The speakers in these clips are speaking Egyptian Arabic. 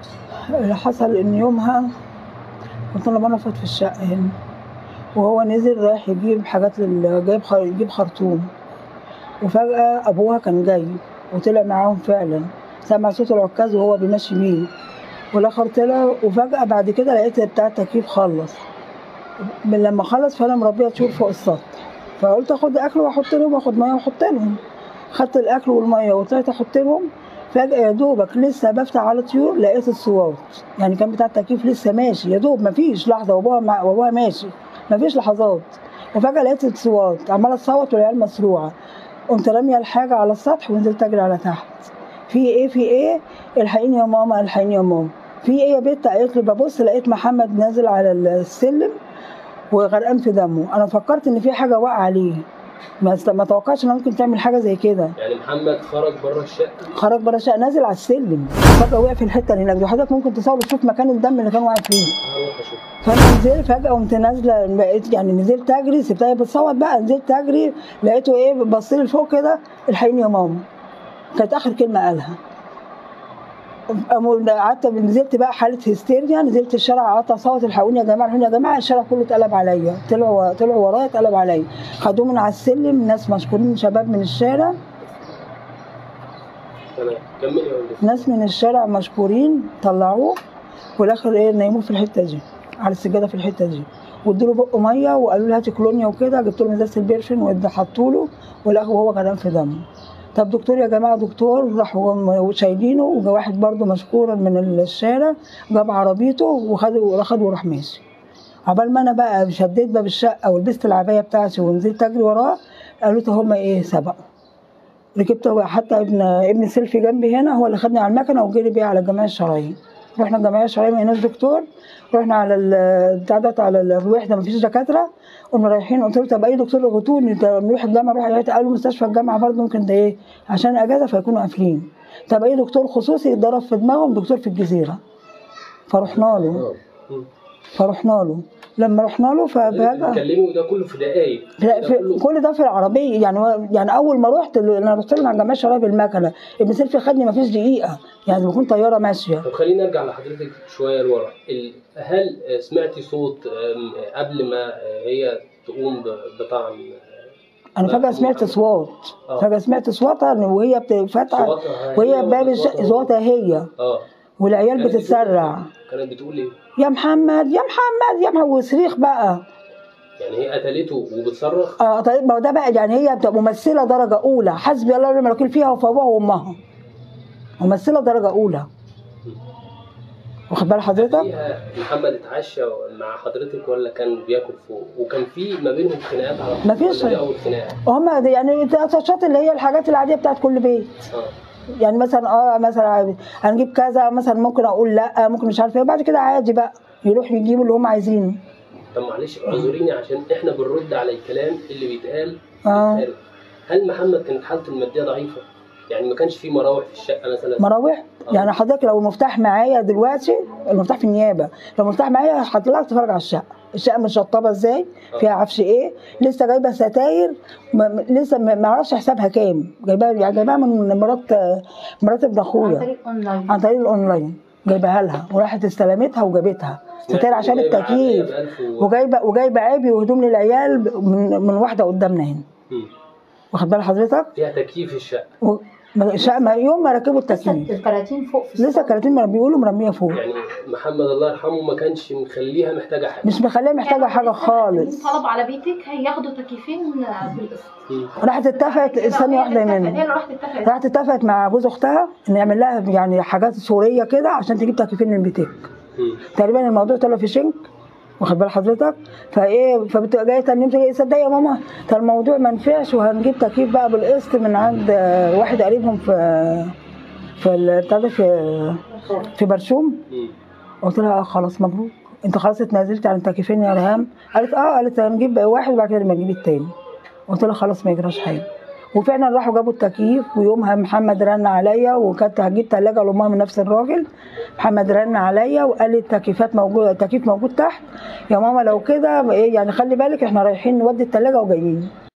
اللي حصل ان يومها كنت انا بنفض في الشقه هنا وهو نزل رايح يجيب حاجات لل... جايب خ... يجيب خرطوم وفجأة أبوها كان جاي وطلع معاهم فعلا سمع صوت العكاز وهو بيمشي بيه والآخر طلع وفجأة بعد كده لقيت بتاع التكييف خلص من لما خلص فأنا مربية طيور فوق السطح فقلت آخد أكل وأحط لهم وآخد مية وأحط لهم خدت الأكل والمية وطلعت أحط لهم فجأة يا دوبك لسه بفتح على طيور لقيت الصوات يعني كان بتاع التكييف لسه ماشي يا دوب مفيش لحظة وأبوها مع... وأبوها ماشي مفيش لحظات وفجأة لقيت الصوات عمالة تصوت والعيال مسروعة قمت رامية الحاجة على السطح ونزلت أجري على تحت في إيه في إيه الحقيني يا ماما الحقيني يا ماما في إيه يا بنت قالت لي ببص لقيت محمد نازل على السلم وغرقان في دمه أنا فكرت إن في حاجة واقعة عليه ما است- ما توقعتش إنها ممكن تعمل حاجة زي كده يعني محمد خرج بره الشقه خرج بره الشقة نازل على السلم فجأة وقع في الحتة اللي هناك دي حضرتك ممكن تصور تشوف مكان الدم اللي كان واقع فيه هروح اشوف فانا نزلت فجاه قمت نازله بقيت يعني نزلت اجري سبتها بتصوت بقى نزلت اجري لقيته ايه بص لي لفوق كده الحقيني يا ماما كانت اخر كلمه قالها قاموا قعدت نزلت بقى حاله هستيريا نزلت الشارع قعدت اصوت الحقوني يا جماعه الحقوني يا جماعه الشارع كله اتقلب عليا طلعوا طلعوا ورايا اتقلب عليا خدوه من على السلم ناس مشكورين شباب من الشارع تمام كملي يا ولد ناس من الشارع مشكورين طلعوه والاخر ايه نيموه في الحته دي على السجاده في الحته دي وادوا له بق ميه وقالوا له هاتي كولونيا وكده جبت له ازازه البرفين وحطوا له والاخر وهو غرقان في دمه طب دكتور يا جماعه دكتور راحوا هم شايلينه وجا واحد برده مشكورا من الشارع جاب عربيته وخده خده وراح ماشي عقبال ما انا بقى شديت باب الشقه ولبست العبايه بتاعتي ونزلت اجري وراه قالوا له هما ايه سبقوا ركبت هو حتى ابن ابن سيلفي جنبي هنا هو اللي خدني على المكنه وجري بيها على الجمعيه الشرعيه رحنا الجمعيه الشرعيه ما هناش دكتور رحنا على ال- بتاع ده على الوحده ما فيش دكاتره قمنا رايحين قلت له طب اي دكتور يغطوني ده نروح الجامعه نروح العيادة. قالوا مستشفى الجامعه برضه ممكن ده ايه عشان اجازه فيكونوا قافلين طب اي دكتور خصوصي يتضرب في دماغهم دكتور في الجزيره فرحنا له مم. فرحنا له لما رحنا له فبقى بتتكلمي وده كله في دقايق لا ده في كله كل ده في العربيه يعني هو- يعني اول ما رحت انا رحت لهم على الجمعيه الشرعيه بالمكنه ابن سيلفي خدني ما فيش دقيقه يعني بكون طياره ماشيه طب خلينا نرجع لحضرتك شويه لورا ال- هل سمعتي صوت أم، قبل ما هي تقوم ب- بطعن انا فجاه سمعت اصوات آه. فجاه سمعت اصواتها وهي بتفتح صوتها هي وهي ولا باب الشقه صوتها هو؟ صوتها هي اه والعيال كانت بتقول بتتسرع إيه؟ كانت بتقول ايه؟ يا محمد يا محمد يا محمد وصريخ بقى يعني هي قتلته وبتصرخ اه طيب ما هو ده بقى يعني هي بتبقى ممثله درجه اولى حسبي الله ونعم الوكيل فيها وفي ابوها وامها ممثله درجه اولى واخد بال حضرتك؟ فيها محمد اتعشى مع حضرتك ولا كان بياكل فوق وكان في ما بينهم خناقات على طول مفيش. ولا دي اول خناقه هما يعني التاتشات اللي هي الحاجات العاديه بتاعت كل بيت اه يعني مثلا اه مثلا هنجيب كذا مثلا ممكن اقول لا ممكن مش عارفه ايه بعد كده عادي بقى يروحوا يجيبوا اللي هم عايزينه طب معلش اعذريني عشان احنا بنرد على الكلام اللي بيتقال اه بيتقال. هل محمد كانت حالته الماديه ضعيفه؟ يعني ما كانش في مراوح في الشقه مثلا؟ مراوح يعني حضرتك لو المفتاح معايا دلوقتي المفتاح في النيابه لو المفتاح معايا هطلعك تتفرج على الشقه الشقه متشطبه ازاي فيها عفش ايه لسه جايبه ستاير م- م- لسه ما ما اعرفش حسابها كام جايباها يعني جايباها من مرات مرات ابن عن اخويا طريق اونلاين عن طريق الاونلاين جايبها لها وراحت استلمتها وجابتها ستاير عشان جايبة التكييف عربية بألف و- وجايبه وجايبه عيبي وهدوم للعيال ب- من من واحده قدامنا هنا مم. واخد بال حضرتك فيها تكييف الشقه و- ما- شا- ما- يوم ما ركبوا لسه التكييف الكراتين فوق في لسه السقف. الكراتين ما بيقولوا مرميه فوق يعني محمد الله يرحمه ما كانش مخليها محتاجه حاجه مش مخليها محتاجه حاجه خالص طلب على بيتك هياخدوا تكييفين بالقسط مم. راحت اتفقت ثانيه واحده هي منهم اللي راحت اتفقت راحت اتفقت مع جوز اختها ان يعمل لها يعني حاجات سوريه كده عشان تجيب تكييفين من بيتك مم. تقريبا الموضوع طلع في شنك واخد بال حضرتك فايه فبتبقى جايه تاني يوم تيجي صدق يا ماما ده الموضوع ما نفعش وهنجيب تكييف بقى بالقسط من عند آه، واحد قريبهم في في ال- بتاع ده في في برشوم مم. قلت لها اه خلاص مبروك انت خلاص اتنازلت عن التكييفين يا ريهام قالت اه قالت هنجيب واحد وبعد كده لما نجيب التاني قلت لها خلاص ما يجراش حاجه وفعلا راحوا جابوا التكييف ويومها محمد رن عليا وكانت هتجيب تلاجه لامها من نفس الراجل محمد رن عليا وقال لي التكييفات موجوده التكييف موجود تحت يا ماما لو كده ايه يعني خلي بالك احنا رايحين نودي التلاجه وجايين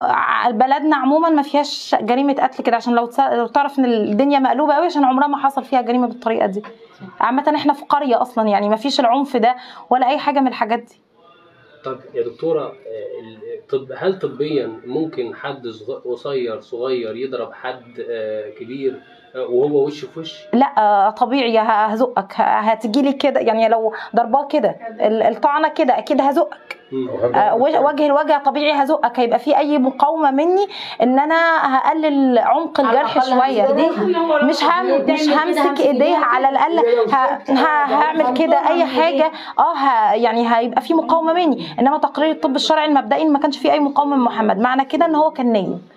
ع- بلدنا عموما ما فيهاش جريمه قتل كده عشان لو تس- لو تعرف ان الدنيا مقلوبه قوي عشان عمرها ما حصل فيها جريمه بالطريقه دي عامه احنا في قريه اصلا يعني ما فيش العنف ده ولا اي حاجه من الحاجات دي طب يا دكتوره آه، ال- طب هل طبيا ممكن حد صغ- قصير صغير يضرب حد آه، كبير آه، وهو وش في وش؟ لا آه، طبيعي ه- هزقك هتجي لي كده يعني لو ضرباه كده ال- الطعنه كده اكيد هزقك مم. آه، وجه وجه الوجه طبيعي هزقك هيبقى في اي مقاومه مني ان انا هقلل عمق الجرح شويه مش هم مش همسك ايديها على الاقل ه- ه- هعمل كده اي حاجه اه ه- يعني هيبقى في مقاومه مني انما تقرير الطب الشرعي المبدئي ما كانش فيه اي مقاومه من محمد معنى كده ان هو كان نايم